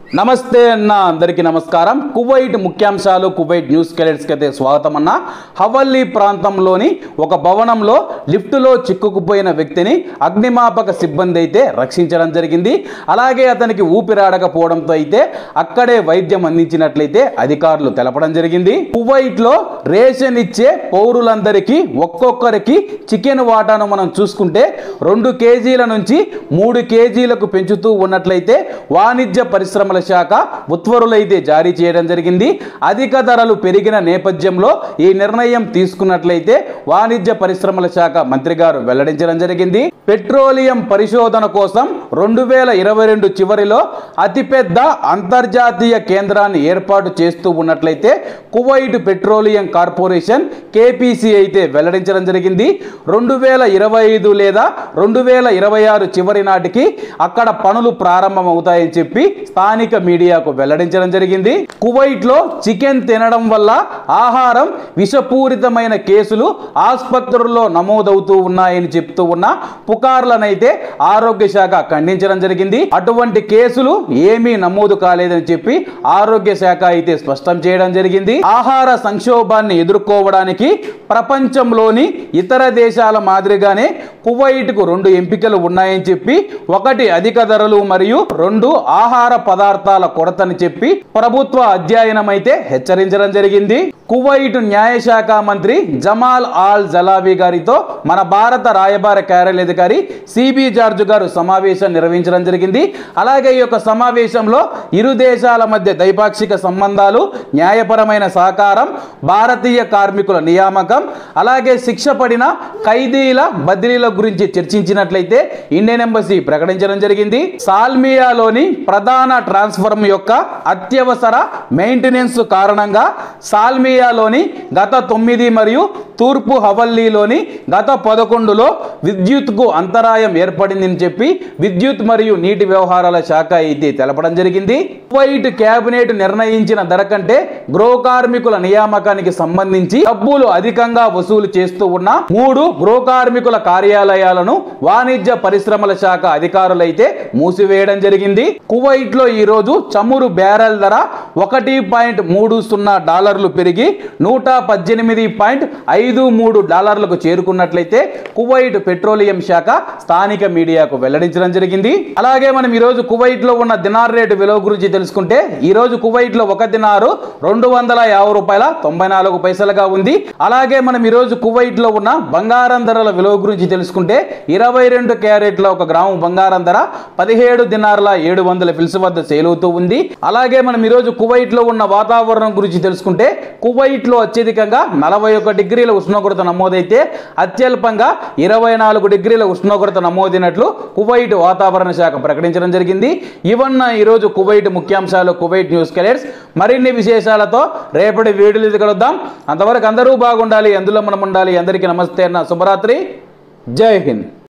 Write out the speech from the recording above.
నమస్తే అన్న అందరికీ నమస్కారం కువైట్ ముఖ్యాంశాలు కువైట్ న్యూస్ కెలెట్స్కి అయితే స్వాగతం అన్న హవల్లీ ప్రాంతంలోని ఒక భవనంలో లిఫ్టులో చిక్కుకుపోయిన వ్యక్తిని అగ్నిమాపక సిబ్బంది అయితే రక్షించడం జరిగింది అలాగే అతనికి ఊపిరాడకపోవడంతో అయితే అక్కడే వైద్యం అందించినట్లయితే అధికారులు తెలపడం జరిగింది కువైట్లో రేషన్ ఇచ్చే పౌరులందరికీ ఒక్కొక్కరికి చికెన్ వాటాను మనం చూసుకుంటే రెండు కేజీల నుంచి మూడు కేజీలకు పెంచుతూ ఉన్నట్లయితే వాణిజ్య పరిశ్రమల శాఖ ఉత్తర్వులైతే జారీ చేయడం జరిగింది అధిక ధరలు పెరిగిన నేపథ్యంలో ఈ నిర్ణయం తీసుకున్నట్లయితే వాణిజ్య పరిశ్రమల శాఖ మంత్రి గారు వెల్లడించడం జరిగింది పెట్రోలియం పరిశోధన కోసం రెండు వేల ఇరవై రెండు చివరిలో అతిపెద్ద అంతర్జాతీయ కేంద్రాన్ని ఏర్పాటు చేస్తూ ఉన్నట్లయితే కువైట్ పెట్రోలియం కార్పొరేషన్ కేపీసీ అయితే వెల్లడించడం జరిగింది రెండు వేల ఇరవై ఐదు లేదా రెండు వేల ఇరవై ఆరు చివరి నాటికి అక్కడ పనులు ప్రారంభమవుతాయని చెప్పి స్థానిక మీడియాకు వెల్లడించడం జరిగింది కువైట్ లో చికెన్ తినడం వల్ల ఆహారం విషపూరితమైన కేసులు ఆసుపత్రుల్లో నమోదవుతూ ఉన్నాయని చెప్తూ ఉన్న పుకార్లనైతే ఆరోగ్య శాఖ ఖండించడం జరిగింది అటువంటి కేసులు ఏమీ నమోదు కాలేదని చెప్పి ఆరోగ్య శాఖ అయితే స్పష్టం చేయడం జరిగింది ఆహార సంక్షోభాన్ని ఎదుర్కోవడానికి ప్రపంచంలోని ఇతర దేశాల మాదిరిగానే కువైట్ కు రెండు ఎంపికలు ఉన్నాయని చెప్పి ఒకటి అధిక ధరలు మరియు రెండు ఆహార పదార్థాల కొరతని చెప్పి ప్రభుత్వ అధ్యయనం అయితే హెచ్చరించడం జరిగింది కువైట్ న్యాయశాఖ మంత్రి జమాల్ ఆల్ జలావి గారితో మన భారత రాయబార కార్యాలయాధికారి సిబి జార్జ్ గారు సమావేశం నిర్వహించడం జరిగింది అలాగే ఈ యొక్క సమావేశంలో ఇరు దేశాల మధ్య ద్వైపాక్షిక సంబంధాలు న్యాయపరమైన సహకారం భారతీయ కార్మికుల నియామకం అలాగే శిక్ష పడిన ఖైదీల బదిలీల గురించి చర్చించినట్లయితే ఇండియన్ ఎంబసీ ప్రకటించడం జరిగింది సాల్మియాలోని ప్రధాన ట్రాన్స్ఫర్మ్ యొక్క అత్యవసర మెయింటెనెన్స్ కారణంగా సాల్మియాలోని గత తొమ్మిది మరియు తూర్పు హవల్లీలోని గత పదకొండులో విద్యుత్కు అంతరాయం ఏర్పడిందని చెప్పి విద్యుత్ మరియు నీటి వ్యవహారాల శాఖ అయితే తెలపడం జరిగింది కువైట్ కేబినెట్ నిర్ణయించిన ధర కంటే గృహ కార్మికుల నియామకానికి సంబంధించి డబ్బులు అధికంగా వసూలు చేస్తూ ఉన్న మూడు గృహ కార్మికుల కార్యాలయాలను వాణిజ్య పరిశ్రమల శాఖ అధికారులైతే మూసివేయడం జరిగింది కువైట్ లో ఈ రోజు చమురు బ్యారెల్ ధర ఒకటి పాయింట్ మూడు సున్నా డాలర్లు పెరిగి నూట పద్దెనిమిది పాయింట్ ఐదు మూడు డాలర్లకు చేరుకున్నట్లయితే కువైట్ పెట్రోలియం శాఖ స్థానిక మీడియాకు వెల్లడించడం జరిగింది అలాగే మనం ఈ రోజు కువైట్ లో ఉన్న దినార్ రేటు విలువ గురించి తెలుసుకుంటే ఈ రోజు కువైట్ లో ఒక దినారు రెండు వందల యాభై రూపాయల తొంభై నాలుగు పైసలుగా ఉంది అలాగే మనం ఈ రోజు కువైట్ లో ఉన్న బంగారం ధరల విలువ గురించి తెలుసుకుంటే ఇరవై రెండు క్యారెట్ల ఒక గ్రాము బంగారం ధర పదిహేడు దినార్ల ఏడు వందల ఫిల్స్ వద్ద సేల్ అవుతూ ఉంది అలాగే మనం ఈరోజు కువైట్ లో ఉన్న వాతావరణం గురించి తెలుసుకుంటే కువైట్ లో అత్యధికంగా నలభై ఒక డిగ్రీల ఉష్ణోగ్రత నమోదైతే అత్యల్పంగా ఇరవై నాలుగు డిగ్రీల ఉష్ణోగ్రత నమోదైనట్లు కువైట్ వాతావరణ శాఖ ప్రకటించడం జరిగింది ఇవన్న ఈరోజు కువైట్ ముఖ్యాంశాలు కువైట్ న్యూస్ కెలెట్స్ మరిన్ని విశేషాలతో రేపటి వీడియోలు కలుద్దాం అంతవరకు అందరూ బాగుండాలి అందులో మనం ఉండాలి అందరికీ నమస్తే అన్న శుభరాత్రి జై హింద్